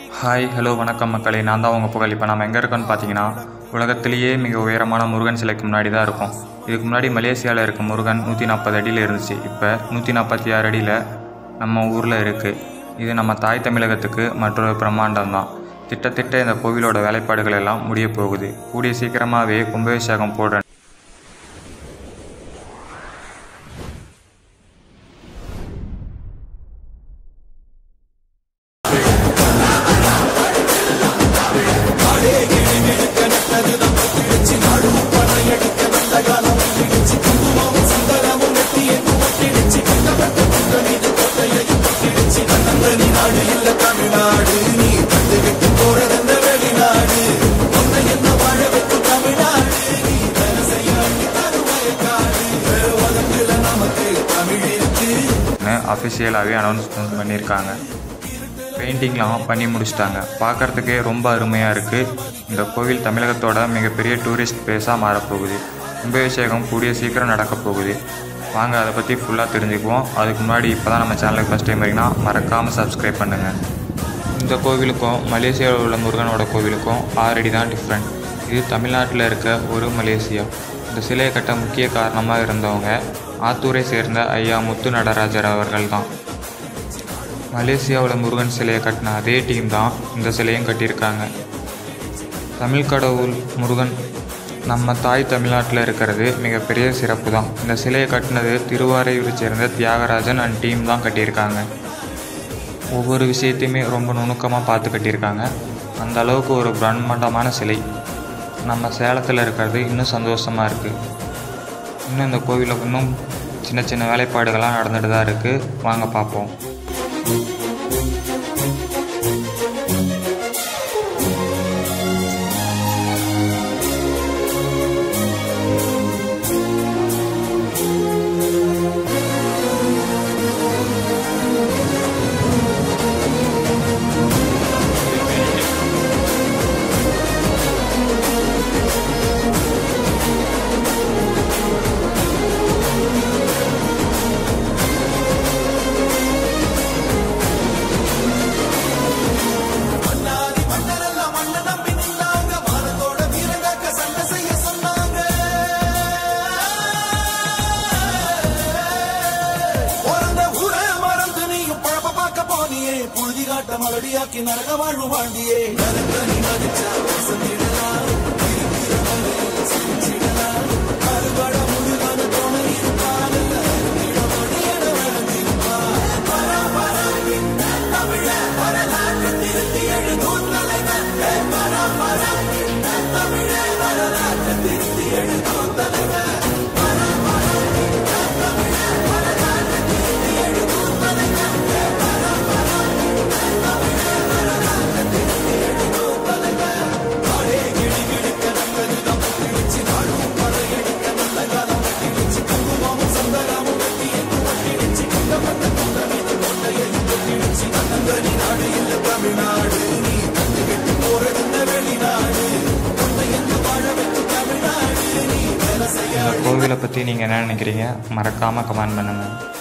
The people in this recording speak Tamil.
ஹாய் ஹலோ வணக்கம் மக்களே நான் தான் உங்கள் புகழ் இப்போ நம்ம எங்கே இருக்கோன்னு பார்த்தீங்கன்னா உலகத்திலேயே மிக உயரமான முருகன் சிலைக்கு முன்னாடி தான் இருக்கோம் இதுக்கு முன்னாடி மலேசியாவில் இருக்க முருகன் நூற்றி நாற்பது அடியில் இருந்துச்சு இப்போ நூற்றி நாற்பத்தி ஆறு அடியில் நம்ம ஊரில் இருக்குது இது நம்ம தாய் தமிழகத்துக்கு மற்றொரு பிரம்மாண்டம் தான் திட்டத்திட்ட இந்த கோவிலோட வேலைப்பாடுகள் எல்லாம் முடிய போகுது கூடிய சீக்கிரமாகவே கும்பாபிஷேகம் போடுற அஃபிஷியலாகவே அனௌன்ஸ்மெண்ட் பண்ணியிருக்காங்க பெயிண்டிங்லாம் பண்ணி முடிச்சிட்டாங்க பார்க்குறதுக்கே ரொம்ப அருமையாக இருக்குது இந்த கோவில் தமிழகத்தோட மிகப்பெரிய டூரிஸ்ட் பிளேஸாக மாறப்போகுது கும்பாபிஷேகம் கூடிய சீக்கிரம் நடக்க போகுது வாங்க அதை பற்றி ஃபுல்லாக தெரிஞ்சுக்குவோம் அதுக்கு முன்னாடி இப்போ தான் நம்ம சேனலுக்கு ஃபஸ்ட் டைம் வரீங்கன்னா மறக்காமல் சப்ஸ்கிரைப் பண்ணுங்கள் இந்த கோவிலுக்கும் மலேசியாவில் உள்ள முருகனோட கோவிலுக்கும் ஆறடி தான் டிஃப்ரெண்ட் இது தமிழ்நாட்டில் இருக்க ஒரு மலேசியா இந்த சிலையை கட்ட முக்கிய காரணமாக இருந்தவங்க ஆத்தூரை சேர்ந்த ஐயா முத்து நடராஜர் அவர்கள் தான் மலேசியாவில் முருகன் சிலையை கட்டின அதே டீம் தான் இந்த சிலையும் கட்டியிருக்காங்க தமிழ் கடவுள் முருகன் நம்ம தாய் தமிழ்நாட்டில் இருக்கிறது மிகப்பெரிய சிறப்பு தான் இந்த சிலையை கட்டினது திருவாரையூரை சேர்ந்த தியாகராஜன் அண்ட் டீம் தான் கட்டியிருக்காங்க ஒவ்வொரு விஷயத்தையுமே ரொம்ப நுணுக்கமாக பார்த்து கட்டியிருக்காங்க அந்த அளவுக்கு ஒரு பிரம்மாண்டமான சிலை நம்ம சேலத்தில் இருக்கிறது இன்னும் சந்தோஷமாக இருக்குது இன்னும் இந்த கோவிலில் இன்னும் சின்ன சின்ன வேலைப்பாடுகள்லாம் நடந்துட்டு தான் இருக்குது வாங்க பார்ப்போம் பிறந்த ஊரை மறந்து நீயும் பழப்ப பார்க்க போனியே புழுதி காட்ட மலடியாக்கி நரக வாழ்வு வாழ்ந்தியே நரக நீ மதிச்சா வசந்திடலாம் இருக்கிற வரையில் சிரிச்சிடலாம் அறுபட முழுவத துணை இருப்பான் இல்ல இடமொழி என வளர்ந்திருப்பான் பரா பரா இந்த தமிழ வரலாற்று திருத்தி எழுதும் தலைவன் ஏ பரா பரா இந்த தமிழ வரலாற்று திருத்தி எழுதும் தலைவன் பரா பரா இந்த தமிழ வரலாற்று திருத்தி எழுதும் தலைவன் ஏ பரா பரா இந்த தமிழ வரலாற்று திருத்தி எழுதும் தலைவன் ஆடே கிளி கிழிக்க நல்லது நம்ம கிழிச்சு நாடும் படையெடுக்க நல்ல காலம் கிழிச்சு குங்குமமும் சந்தனமும் வெட்டி என்று ஒட்டிடுச்சு கண்டப்பட்ட கொண்ட மீது கொண்டையையும் கிழிச்சு கண்ணங்கனி நாடு இல்ல தமிழ்நாடு நீ தந்து விட்டு போறது இந்த வெளிநாடு கொண்டை என்று வாழ வைத்து தமிழ்நாடு நீ வேலை செய்ய இந்த கோவிலை பற்றி நீங்கள் என்ன நினைக்கிறீங்க மறக்காமல் கமெண்ட் பண்ணுங்கள்